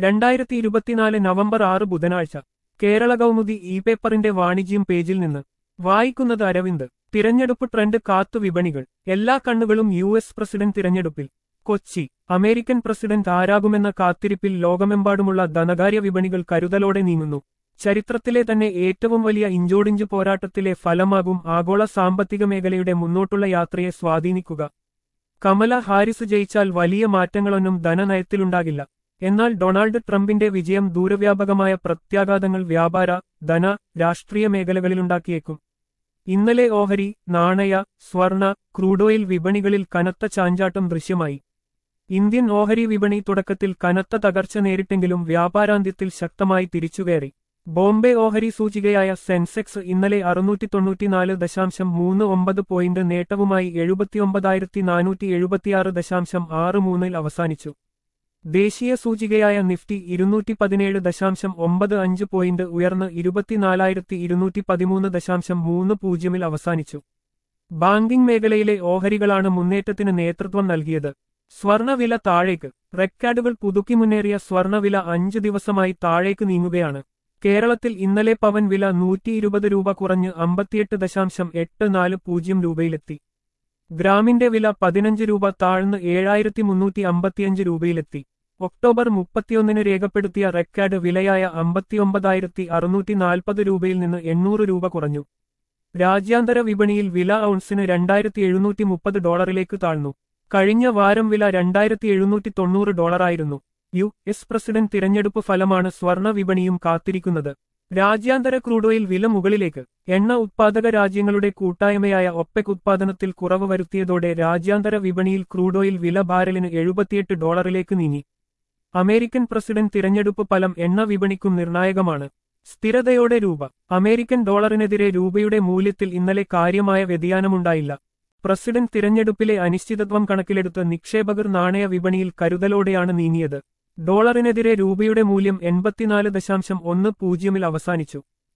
രണ്ടായിരത്തി ഇരുപത്തിനാല് നവംബർ ആറ് ബുധനാഴ്ച കേരള കൗമുദി ഇ പേപ്പറിന്റെ വാണിജ്യം പേജിൽ നിന്ന് വായിക്കുന്നത് അരവിന്ദ് തിരഞ്ഞെടുപ്പ് ട്രെൻഡ് കാത്തു വിപണികൾ എല്ലാ കണ്ണുകളും യു എസ് പ്രസിഡന്റ് തിരഞ്ഞെടുപ്പിൽ കൊച്ചി അമേരിക്കൻ പ്രസിഡന്റ് ആരാകുമെന്ന കാത്തിരിപ്പിൽ ലോകമെമ്പാടുമുള്ള ധനകാര്യ വിപണികൾ കരുതലോടെ നീങ്ങുന്നു ചരിത്രത്തിലെ തന്നെ ഏറ്റവും വലിയ ഇഞ്ചോടിഞ്ച് പോരാട്ടത്തിലെ ഫലമാകും ആഗോള സാമ്പത്തിക മേഖലയുടെ മുന്നോട്ടുള്ള യാത്രയെ സ്വാധീനിക്കുക കമല ഹാരിസ് ജയിച്ചാൽ വലിയ മാറ്റങ്ങളൊന്നും ധനനയത്തിലുണ്ടാകില്ല എന്നാൽ ഡൊണാൾഡ് ട്രംപിന്റെ വിജയം ദൂരവ്യാപകമായ പ്രത്യാഘാതങ്ങൾ വ്യാപാര ധന രാഷ്ട്രീയ മേഖലകളിലുണ്ടാക്കിയേക്കും ഇന്നലെ ഓഹരി നാണയ സ്വർണ ക്രൂഡോയിൽ വിപണികളിൽ കനത്ത ചാഞ്ചാട്ടം ദൃശ്യമായി ഇന്ത്യൻ ഓഹരി വിപണി തുടക്കത്തിൽ കനത്ത തകർച്ച നേരിട്ടെങ്കിലും വ്യാപാരാന്ത്യത്തിൽ ശക്തമായി തിരിച്ചുകയറി ബോംബെ ഓഹരി സൂചികയായ സെൻസെക്സ് ഇന്നലെ അറുന്നൂറ്റി തൊണ്ണൂറ്റിനാല് ദശാംശം മൂന്ന് ഒമ്പത് പോയിന്റ് നേട്ടവുമായി എഴുപത്തിയൊമ്പതായിരത്തി നാനൂറ്റി എഴുപത്തിയാറ് ദശാംശം ആറ് മൂന്നിൽ അവസാനിച്ചു ദേശീയ സൂചികയായ നിഫ്റ്റി ഇരുന്നൂറ്റി പതിനേഴ് ദശാംശം ഒമ്പത് അഞ്ച് പോയിന്റ് ഉയർന്ന് ഇരുപത്തിനാലായിരത്തി ഇരുന്നൂറ്റി പതിമൂന്ന് ദശാംശം മൂന്ന് പൂജ്യമിൽ അവസാനിച്ചു ബാങ്കിംഗ് മേഖലയിലെ ഓഹരികളാണ് മുന്നേറ്റത്തിന് നേതൃത്വം നൽകിയത് സ്വർണവില താഴേക്ക് റെക്കാർഡുകൾ പുതുക്കി മുന്നേറിയ സ്വർണവില അഞ്ച് ദിവസമായി താഴേക്ക് നീങ്ങുകയാണ് കേരളത്തിൽ ഇന്നലെ പവൻ വില നൂറ്റി ഇരുപത് രൂപ കുറഞ്ഞ് അമ്പത്തിയെട്ട് ദശാംശം എട്ട് നാല് പൂജ്യം രൂപയിലെത്തി ഗ്രാമിന്റെ വില പതിനഞ്ച് രൂപ താഴ്ന്ന് ഏഴായിരത്തി മുന്നൂറ്റി അമ്പത്തിയഞ്ച് രൂപയിലെത്തി ഒക്ടോബർ മുപ്പത്തിയൊന്നിന് രേഖപ്പെടുത്തിയ റെക്കാർഡ് വിലയായ അമ്പത്തിയൊമ്പതായിരത്തി അറുന്നൂറ്റി നാൽപ്പത് രൂപയിൽ നിന്ന് എണ്ണൂറ് രൂപ കുറഞ്ഞു രാജ്യാന്തര വിപണിയിൽ വില ഔൺസിന് രണ്ടായിരത്തി എഴുന്നൂറ്റി മുപ്പത് ഡോളറിലേക്ക് താഴ്ന്നു കഴിഞ്ഞ വാരം വില രണ്ടായിരത്തി എഴുന്നൂറ്റി തൊണ്ണൂറ് ഡോളറായിരുന്നു യു എസ് പ്രസിഡന്റ് തിരഞ്ഞെടുപ്പ് ഫലമാണ് സ്വർണ വിപണിയും കാത്തിരിക്കുന്നത് രാജ്യാന്തര ക്രൂഡോയിൽ വില മുകളിലേക്ക് എണ്ണ ഉത്പാദക രാജ്യങ്ങളുടെ കൂട്ടായ്മയായ ഒപ്പെക് ഉത്പാദനത്തിൽ കുറവ് വരുത്തിയതോടെ രാജ്യാന്തര വിപണിയിൽ ക്രൂഡോയിൽ വില ബാരലിന് എഴുപത്തിയെട്ട് ഡോളറിലേക്ക് നീങ്ങി അമേരിക്കൻ പ്രസിഡന്റ് തിരഞ്ഞെടുപ്പ് ഫലം എണ്ണ വിപണിക്കും നിർണായകമാണ് സ്ഥിരതയോടെ രൂപ അമേരിക്കൻ ഡോളറിനെതിരെ രൂപയുടെ മൂല്യത്തിൽ ഇന്നലെ കാര്യമായ വ്യതിയാനമുണ്ടായില്ല പ്രസിഡന്റ് തിരഞ്ഞെടുപ്പിലെ അനിശ്ചിതത്വം കണക്കിലെടുത്ത് നിക്ഷേപകർ നാണയ വിപണിയിൽ കരുതലോടെയാണ് നീങ്ങിയത് ഡോളറിനെതിരെ രൂപയുടെ മൂല്യം എൺപത്തിനാല് ദശാംശം ഒന്ന് പൂജ്യമിൽ അവസാനിച്ചു